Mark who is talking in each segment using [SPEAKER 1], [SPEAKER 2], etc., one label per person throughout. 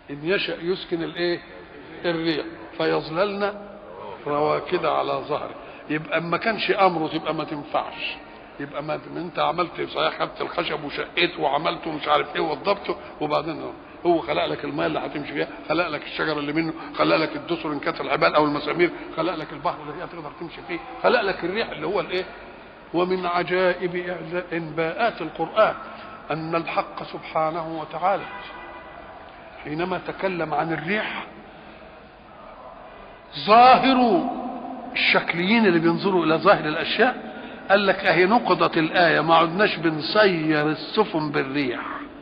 [SPEAKER 1] ان يشأ يسكن الايه الريح فيظللن رواكد على ظهره يبقى ما كانش امره تبقى ما تنفعش يبقى ما انت عملت صحيح خدت الخشب وشقيته وعملته مش عارف ايه وضبطه وبعدين هو خلق لك الماء اللي هتمشي فيها خلق لك الشجر اللي منه خلق لك الدسر ان كانت العبال او المسامير خلق لك البحر اللي هي تقدر تمشي فيه خلق لك الريح اللي هو الايه ومن عجائب انباءات القران ان الحق سبحانه وتعالى حينما تكلم عن الريح ظاهر الشكليين اللي بينظروا الى ظاهر الاشياء قال لك اهي نقضت الايه ما عدناش بنسير السفن بالريح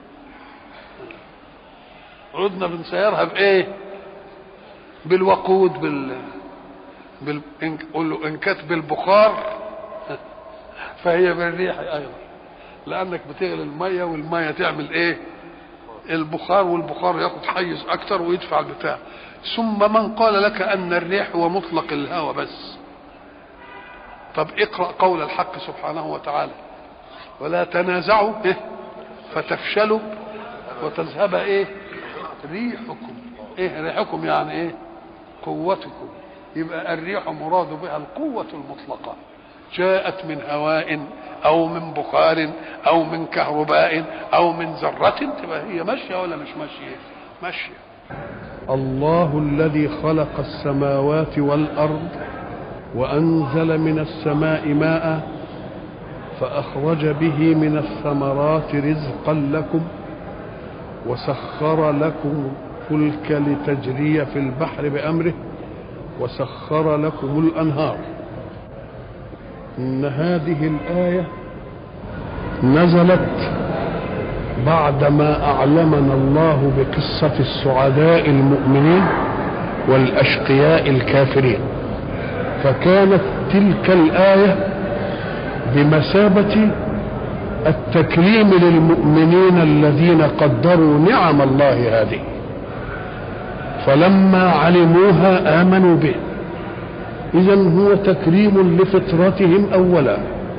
[SPEAKER 1] عدنا بنسيرها بايه بالوقود بال بال إن... قول له ان كانت بالبخار فهي بالريح ايضا لانك بتغلي الميه والميه تعمل ايه البخار والبخار ياخد حيز اكتر ويدفع البتاع ثم من قال لك ان الريح هو مطلق الهواء بس طب اقرا قول الحق سبحانه وتعالى ولا تنازعوا إيه؟ فتفشلوا وتذهب ايه ريحكم ايه ريحكم يعني ايه قوتكم يبقى الريح مراد بها القوة المطلقة جاءت من هواء او من بخار او من كهرباء او من ذرة تبقى هي ماشية ولا مش ماشية ماشية
[SPEAKER 2] الله الذي خلق السماوات والارض وانزل من السماء ماء فاخرج به من الثمرات رزقا لكم وسخر لكم الفلك لتجري في البحر بامره وسخر لكم الانهار ان هذه الايه نزلت بعدما اعلمنا الله بقصه السعداء المؤمنين والاشقياء الكافرين فكانت تلك الايه بمثابه التكريم للمؤمنين الذين قدروا نعم الله هذه فلما علموها امنوا به اذا هو تكريم لفطرتهم اولا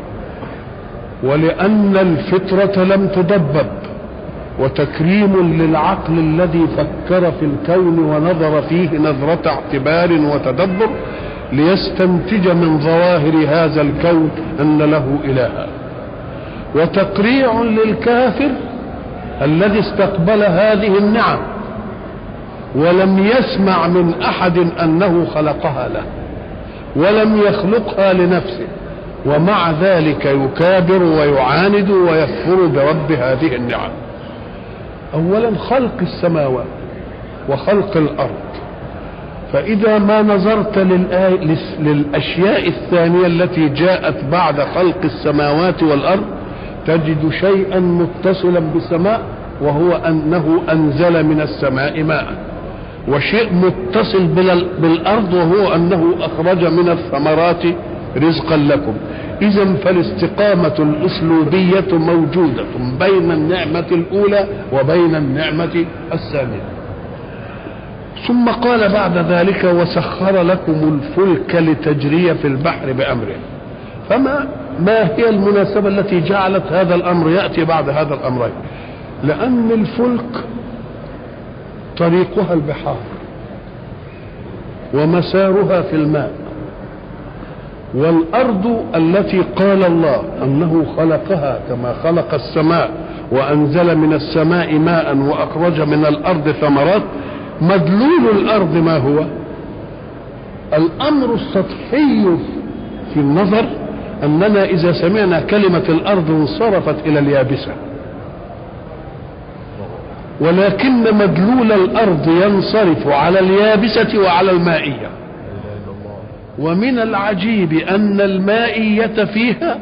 [SPEAKER 2] ولان الفطره لم تدبب وتكريم للعقل الذي فكر في الكون ونظر فيه نظره اعتبار وتدبر ليستنتج من ظواهر هذا الكون ان له الها وتقريع للكافر الذي استقبل هذه النعم ولم يسمع من احد انه خلقها له ولم يخلقها لنفسه ومع ذلك يكابر ويعاند ويكفر برب هذه النعم اولا خلق السماوات وخلق الارض فاذا ما نظرت للاشياء الثانيه التي جاءت بعد خلق السماوات والارض تجد شيئا متصلا بالسماء وهو انه انزل من السماء ماء وشيء متصل بالارض وهو انه اخرج من الثمرات رزقا لكم اذا فالاستقامه الاسلوبيه موجوده بين النعمه الاولى وبين النعمه الثانيه ثم قال بعد ذلك وسخر لكم الفلك لتجري في البحر بامره فما ما هي المناسبه التي جعلت هذا الامر ياتي بعد هذا الامرين لان الفلك طريقها البحار ومسارها في الماء والارض التي قال الله انه خلقها كما خلق السماء وانزل من السماء ماء واخرج من الارض ثمرات مدلول الارض ما هو الامر السطحي في النظر اننا اذا سمعنا كلمه الارض انصرفت الى اليابسه ولكن مدلول الارض ينصرف على اليابسه وعلى المائيه ومن العجيب ان المائيه فيها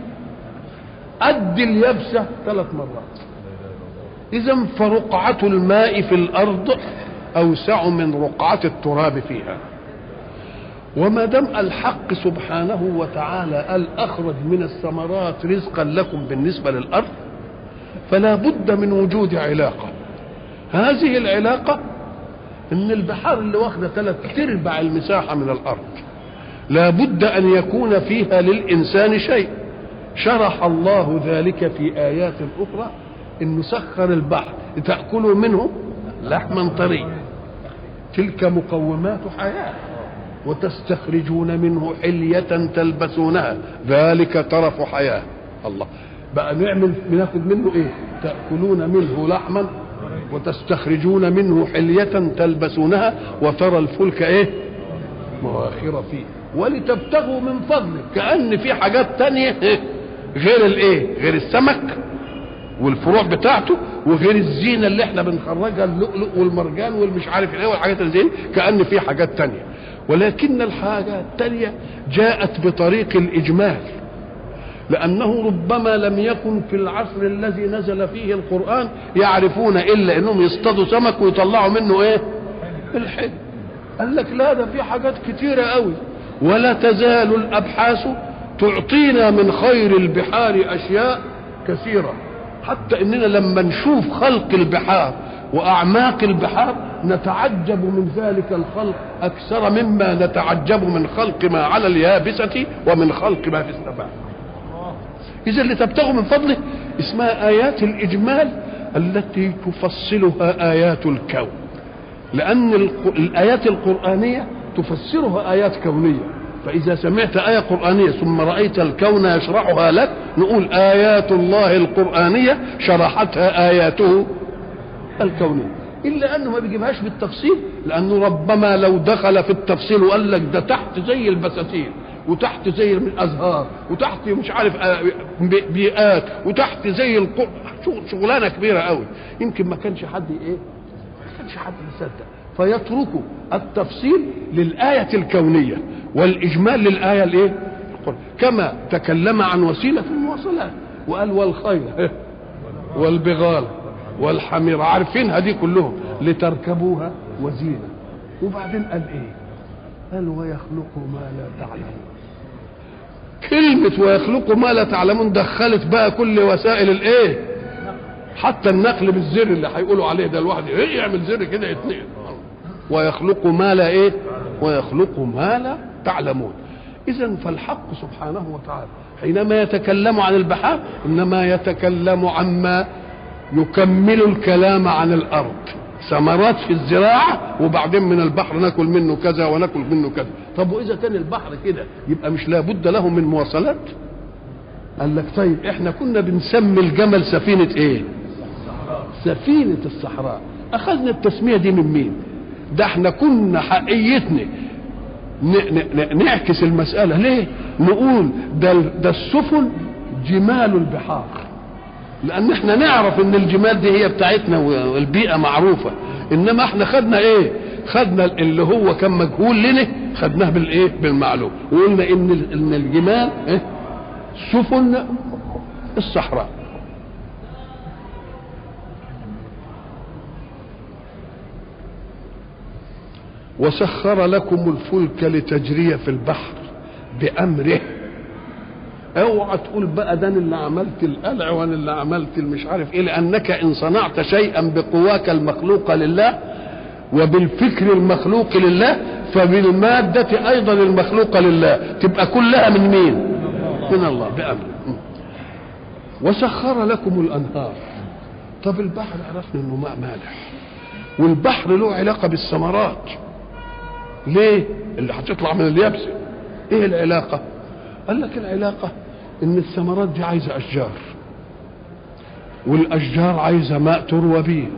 [SPEAKER 2] قد اليابسه ثلاث مرات اذا فرقعه الماء في الارض اوسع من رقعه التراب فيها وما دام الحق سبحانه وتعالى قال اخرج من الثمرات رزقا لكم بالنسبه للارض فلا بد من وجود علاقه هذه العلاقه ان البحار اللي واخده ثلاث ارباع المساحه من الارض لا بد ان يكون فيها للانسان شيء شرح الله ذلك في ايات اخرى انه سخر البحر تاكلوا منه لحما طريا تلك مقومات حياه وتستخرجون منه حلية تلبسونها ذلك طرف حياة الله بقى نعمل بناخد منه ايه تأكلون منه لحما وتستخرجون منه حلية تلبسونها وترى الفلك ايه مواخر فيه ولتبتغوا من فضله كأن في حاجات تانية إيه؟ غير الايه غير السمك والفروع بتاعته وغير الزينة اللي احنا بنخرجها اللؤلؤ والمرجان والمش عارف ايه والحاجات اللي زي دي، كأن في حاجات تانية ولكن الحاجة التانية جاءت بطريق الإجمال لأنه ربما لم يكن في العصر الذي نزل فيه القرآن يعرفون إلا أنهم يصطادوا سمك ويطلعوا منه إيه الحل قال لك لا ده في حاجات كتيرة قوي ولا تزال الأبحاث تعطينا من خير البحار أشياء كثيرة حتى إننا لما نشوف خلق البحار وأعماق البحار نتعجب من ذلك الخلق أكثر مما نتعجب من خلق ما على اليابسة ومن خلق ما في السماء إذا اللي تبتغوا من فضله اسمها آيات الإجمال التي تفصلها آيات الكون لأن الق- الآيات القرآنية تفسرها آيات كونية فإذا سمعت آية قرآنية ثم رأيت الكون يشرحها لك نقول آيات الله القرآنية شرحتها آياته الكونية إلا أنه ما بيجيبهاش بالتفصيل لأنه ربما لو دخل في التفصيل وقال لك ده تحت زي البساتين وتحت زي الازهار وتحت مش عارف آه، بي- بيئات وتحت زي القر شغل- شغلانه كبيره قوي يمكن ما كانش حد ايه ما كانش حد يصدق فيتركوا التفصيل للآية الكونية والإجمال للآية الإيه؟ القرآن. كما تكلم عن وسيلة المواصلات وقال والخيل والبغال والحمير عارفينها دي كلهم لتركبوها وزينة وبعدين قال ايه قال ويخلق ما لا تعلمون كلمة ويخلق ما لا تعلمون دخلت بقى كل وسائل الايه حتى النقل بالزر اللي هيقولوا عليه ده الواحد ايه يعمل زر كده يتنقل ويخلق ما لا ايه ويخلق ما لا تعلمون اذا فالحق سبحانه وتعالى حينما يتكلم عن البحار انما يتكلم عما يكمل الكلام عن الارض ثمرات في الزراعة وبعدين من البحر ناكل منه كذا وناكل منه كذا طب وإذا كان البحر كده يبقى مش لابد له من مواصلات قال لك طيب احنا كنا بنسمي الجمل سفينة ايه سفينة الصحراء اخذنا التسمية دي من مين ده احنا كنا حقيتنا ن- ن- نعكس المسألة ليه نقول ده, ده السفن جمال البحار لان احنا نعرف ان الجمال دي هي بتاعتنا والبيئة معروفة انما احنا خدنا ايه خدنا اللي هو كان مجهول لنا خدناه بالايه بالمعلوم وقلنا ان ال- ان الجمال إيه؟ سفن الصحراء وسخر لكم الفلك لتجري في البحر بامره اوعى تقول بقى ده أنا اللي عملت القلع وانا اللي عملت المش عارف ايه لانك ان صنعت شيئا بقواك المخلوقه لله وبالفكر المخلوق لله فبالمادة أيضا المخلوقة لله تبقى كلها من مين من الله بأمره وسخر لكم الأنهار طب البحر عرفنا انه ماء مالح والبحر له علاقة بالثمرات ليه اللي هتطلع من اليابسة ايه العلاقة قال لك العلاقة ان الثمرات دي عايزة اشجار والاشجار عايزة ماء تروى بيه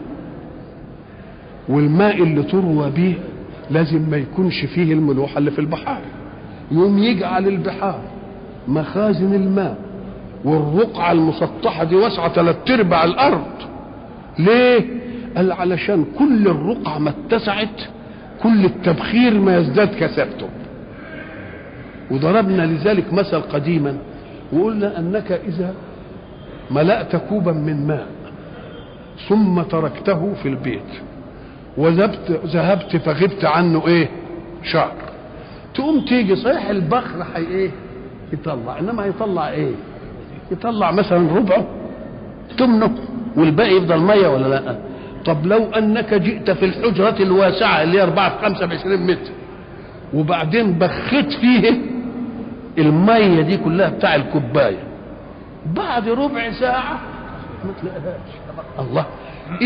[SPEAKER 2] والماء اللي تروى بيه لازم ما يكونش فيه الملوحة اللي في البحار يوم يجعل البحار مخازن الماء والرقعة المسطحة دي واسعة ثلاث ارباع الارض ليه قال علشان كل الرقعة ما اتسعت كل التبخير ما يزداد كثافته وضربنا لذلك مثل قديما وقلنا انك اذا ملأت كوبا من ماء ثم تركته في البيت وذهبت ذهبت فغبت عنه ايه شهر تقوم تيجي صحيح البخر حي ايه يطلع انما يطلع ايه يطلع مثلا ربعه تمنه والباقي يفضل ميه ولا لا طب لو انك جئت في الحجرة الواسعة اللي هي 4 في 5 ب 20 متر وبعدين بخيت فيه المية دي كلها بتاع الكوباية بعد ربع ساعة ما تلاقيهاش الله